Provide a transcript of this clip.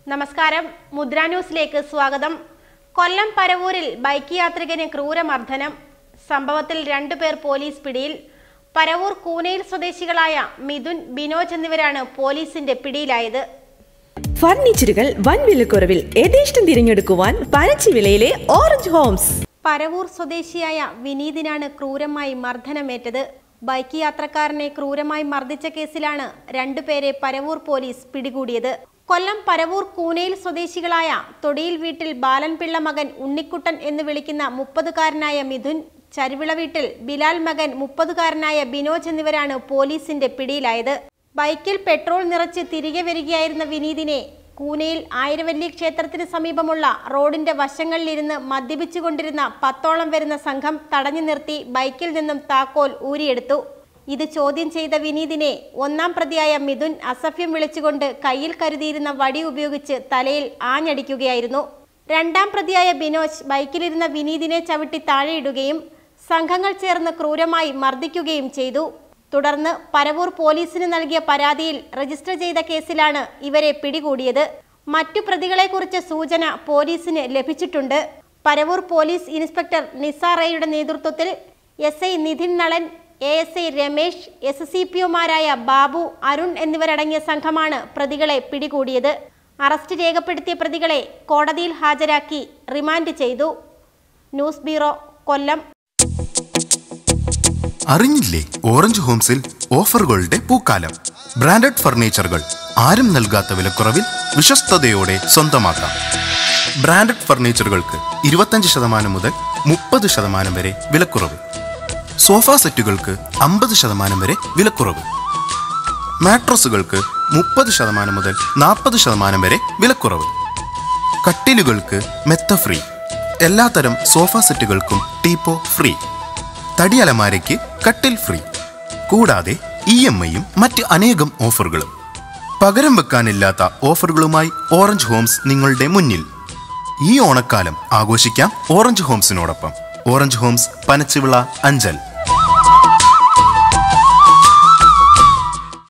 നമസ്കാരം മുദ്ര ന്യൂസിലേക്ക് സ്വാഗതം കൊല്ലം പരവൂരിൽ ബൈക്ക് യാത്രികന് ക്രൂരമർദ്ദനം സംഭവത്തിൽ രണ്ടുപേർ പോലീസ് പിടിയിൽ പരവൂർ കൂനയിൽ സ്വദേശികളായ മിഥുൻ ബിനോജ് എന്നിവരാണ് പോലീസിന്റെ പിടിയിലായത് ഫർണിച്ചറുകൾ വൻ വിലക്കുറവിൽ യഥേഷ്ടം തിരഞ്ഞെടുക്കുവാൻ പരച്ചി വിലയിലെ ഓറഞ്ച് ഹോംസ് പരവൂർ സ്വദേശിയായ വിനീതിനാണ് ക്രൂരമായി മർദ്ദനമേറ്റത് ബൈക്ക് യാത്രക്കാരനെ ക്രൂരമായി മർദ്ദിച്ച കേസിലാണ് രണ്ടുപേരെ പരവൂർ പോലീസ് പിടികൂടിയത് കൊല്ലം പരവൂർ കൂനയിൽ സ്വദേശികളായ തൊടിയിൽ വീട്ടിൽ ബാലൻപിള്ള മകൻ ഉണ്ണിക്കുട്ടൻ എന്ന് വിളിക്കുന്ന മുപ്പതുകാരനായ മിഥുൻ ചരുവിള വീട്ടിൽ ബിലാൽ മകൻ മുപ്പതുകാരനായ ബിനോജ് എന്നിവരാണ് പോലീസിന്റെ പിടിയിലായത് ബൈക്കിൽ പെട്രോൾ നിറച്ച് തിരികെ വരികയായിരുന്ന വിനീതിനെ കൂനയിൽ ആയിരവല്ലി ക്ഷേത്രത്തിന് സമീപമുള്ള റോഡിന്റെ വശങ്ങളിലിരുന്ന് മദ്യപിച്ചുകൊണ്ടിരുന്ന പത്തോളം വരുന്ന സംഘം തടഞ്ഞു നിർത്തി ബൈക്കിൽ നിന്നും താക്കോൽ ഊരിയെടുത്തു ഇത് ചോദ്യം ചെയ്ത വിനീതിനെ ഒന്നാം പ്രതിയായ മിഥുൻ അസഭ്യം വിളിച്ചുകൊണ്ട് കയ്യിൽ കരുതിയിരുന്ന വടി ഉപയോഗിച്ച് തലയിൽ ആഞ്ഞടിക്കുകയായിരുന്നു രണ്ടാം പ്രതിയായ ബിനോജ് ബൈക്കിലിരുന്ന വിനീതിനെ ചവിട്ടി താഴെയിടുകയും സംഘങ്ങൾ ചേർന്ന് ക്രൂരമായി മർദ്ദിക്കുകയും ചെയ്തു തുടർന്ന് പരവൂർ പോലീസിന് നൽകിയ പരാതിയിൽ രജിസ്റ്റർ ചെയ്ത കേസിലാണ് ഇവരെ പിടികൂടിയത് മറ്റു പ്രതികളെക്കുറിച്ച് സൂചന പോലീസിന് ലഭിച്ചിട്ടുണ്ട് പരവൂർ പോലീസ് ഇൻസ്പെക്ടർ നിസാർ റയുടെ നേതൃത്വത്തിൽ S I Nithin Nalan A S I Ramesh S C P ഒമാരായ ബാബു അരുൺ എന്നിവരടങ്ങിയ സംഘമാണ് പ്രതികളെ പിടികൂടിയത് അറസ്റ്റ് രേഖപ്പെടുത്തിയ പ്രതികളെ കോടതിയിൽ ഹാജരാക്കി റിമാൻഡ് ചെയ്തു ന്യൂസ് ബ്യൂറോ കൊല്ലം അറിഞ്ഞില്ലേ ഓറഞ്ച് ഹോംസിൽ ഓഫറുകളുടെ പൂക്കാലം ബ്രാൻഡഡ് ഫർണിച്ചറുകൾ ആരും നൽകാത്ത വിലക്കുറവിൽ വിശ്വസ്തയോടെ സ്വന്തമാക്കാം ബ്രാൻഡഡ് ഫർണിച്ചറുകൾക്ക് ഇരുപത്തഞ്ച് ശതമാനം മുതൽ മുപ്പത് ശതമാനം വരെ വിലക്കുറവ് സോഫ സെറ്റുകൾക്ക് അമ്പത് ശതമാനം വരെ വിലക്കുറവ് മാട്രസുകൾക്ക് മുപ്പത് ശതമാനം മുതൽ നാൽപ്പത് ശതമാനം വരെ വിലക്കുറവ് കട്ടിലുകൾക്ക് മെത്ത ഫ്രീ എല്ലാത്തരം സോഫ സെറ്റുകൾക്കും ടീപ്പോ ഫ്രീ തടി അലമാരയ്ക്ക് കട്ടിൽ ഫ്രീ കൂടാതെ ഇ എം ഐയും മറ്റ് അനേകം ഓഫറുകളും പകരം വെക്കാനില്ലാത്ത ഓഫറുകളുമായി ഓറഞ്ച് ഹോംസ് നിങ്ങളുടെ മുന്നിൽ ഈ ഓണക്കാലം ആഘോഷിക്കാം ഓറഞ്ച് ഹോംസിനോടൊപ്പം ഓറഞ്ച് ഹോംസ് പനച്ചിവിള അഞ്ചൽ